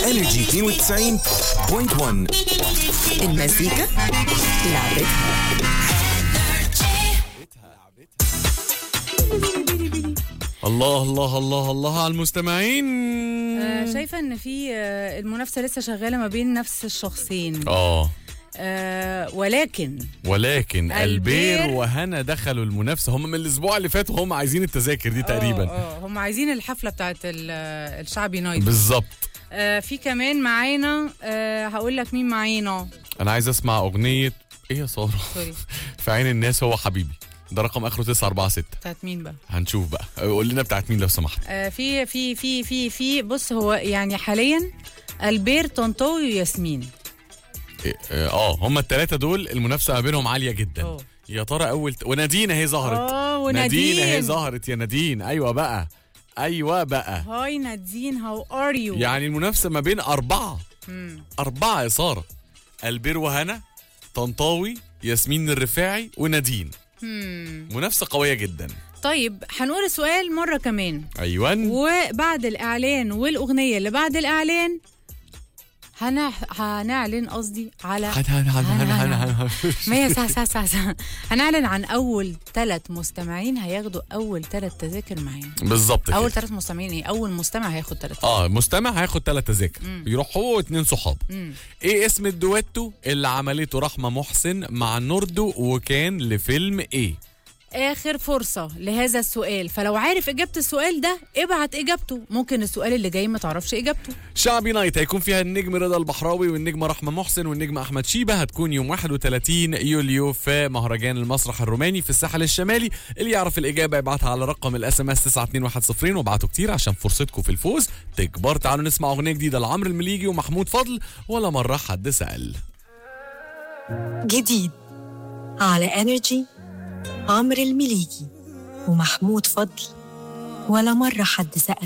انرجي 92.1 المزيكا لعبتها الله الله الله الله على المستمعين آه، شايفه ان في آه، المنافسه لسه شغاله ما بين نفس الشخصين اه آه، ولكن ولكن البير البير وهنا دخلوا المنافسه هم من الاسبوع اللي فات وهم عايزين التذاكر دي تقريبا اه آه، هم عايزين الحفله بتاعت ال- آه، الشعب يونايتد بالظبط آه، في كمان معانا آه، هقول لك مين معانا انا عايز اسمع اغنيه ايه يا ساره سوري في عين الناس هو حبيبي ده رقم اخره 946 بتاعت مين بقى هنشوف بقى قول لنا بتاعت مين لو سمحت آه، في في في في في بص هو يعني حاليا البير طنطاوي وياسمين إيه، اه هم الثلاثه دول المنافسه ما بينهم عاليه جدا أوه. يا ترى اول ت... ونادين اهي ظهرت اه نادين اهي ونادين ظهرت يا نادين ايوه بقى ايوه بقى هاي نادين هاو ار يو يعني المنافسه ما بين اربعه اربعه يا ساره البير وهنا طنطاوي ياسمين الرفاعي ونادين منافسه قويه جدا طيب هنقول السؤال مره كمان ايوه وبعد الاعلان والاغنيه اللي بعد الاعلان هن... هنعلن قصدي على ما هي ساعة ساعة ساعة, ساعة. هنعلن عن أول ثلاث مستمعين هياخدوا أول ثلاث تذاكر معانا بالظبط أول كده ثلاث مستمعين إيه؟ أول مستمع هياخد ثلاث اه مستمع هياخد ثلاث تذاكر يروح هو واثنين صحاب ايه اسم الدويتو اللي عملته رحمه محسن مع نوردو وكان لفيلم ايه آخر فرصة لهذا السؤال فلو عارف إجابة السؤال ده ابعت إجابته ممكن السؤال اللي جاي ما تعرفش إجابته شعبي نايت هيكون فيها النجم رضا البحراوي والنجمة رحمة محسن والنجم أحمد شيبة هتكون يوم 31 يوليو في مهرجان المسرح الروماني في الساحل الشمالي اللي يعرف الإجابة يبعتها على رقم الاس ام اس 92110 وابعتوا كتير عشان فرصتكم في الفوز تكبر تعالوا نسمع أغنية جديدة لعمرو المليجي ومحمود فضل ولا مرة حد سأل جديد على انرجي عمرو المليجي ومحمود فضل ولا مرة حد سأل